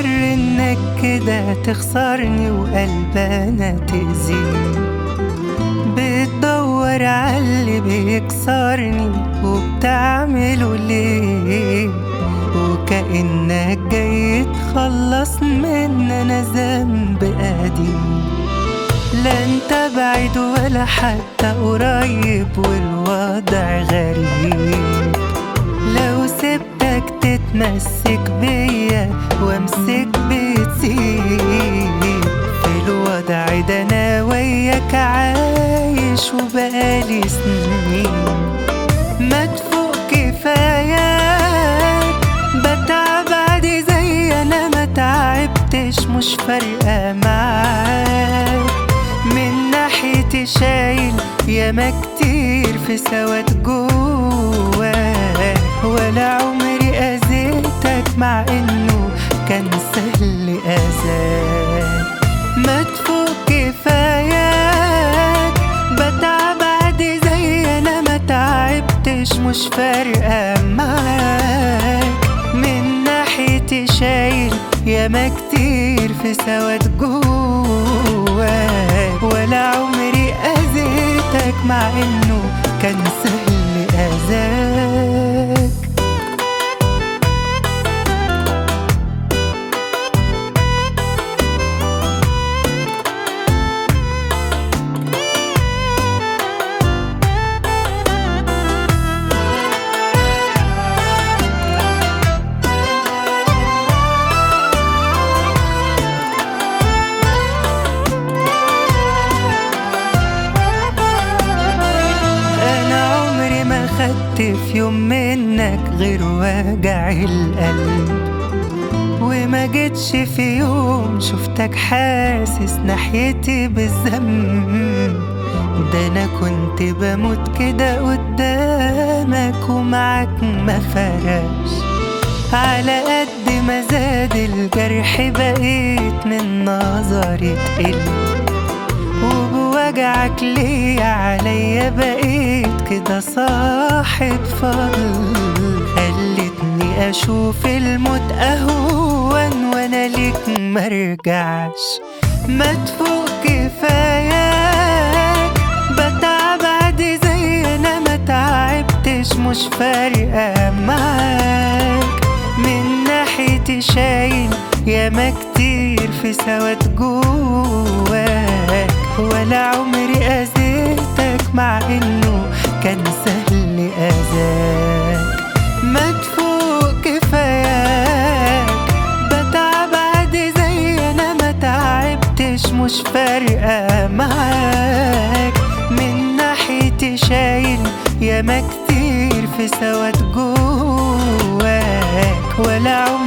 الشر انك كده تخسرني وقلبنا تأذيني بتدور عاللي بيكسرني وبتعمله ليه وكأنك جاي تخلص من انا ذنب قديم لا انت بعيد ولا حتى قريب والوضع غريب لو سبتك تتمسك بيا وامسك بتسيب في الوضع ده انا وياك عايش وبقالي سنين ما تفوق كفاياك بتعب عادي زي انا ما تعبتش مش فارقه معاك من ناحيتي شايل ياما كتير في سواد جواك ولا عمري اذيتك مع انه كان سهل اذاك ما تفوق كفاياك بتعب عادي زي انا ما تعبتش مش فارقه معاك من ناحيتي شايل ياما كتير في سواد جواك ولا عمري اذيتك مع انه كان سهل اذاك انا عمري ما خدت في يوم منك غير وجع القلب وما جيتش في يوم شفتك حاسس ناحيتي بالذنب ده انا كنت بموت كده قدامك ومعاك ما فرقش على قد ما زاد الجرح بقيت من نظري تقل وبوجعك ليا عليا بقيت كده صاحب فضل خلتني اشوف الموت اهون وانا ليك مرجعش ما تفوق كفاياك بتعب عادي زي انا ما تعبتش مش فارقه معاك من ناحيتي شايل ياما كتير في سواد جواك ولا عمري اذيتك مع انه كان سهل اذاك ما تفوق كفاياك بتعب عادي زي انا ما تعبتش مش فارقه معاك من ناحيتي شايل ياما كتير في سواد جواك ولا عمري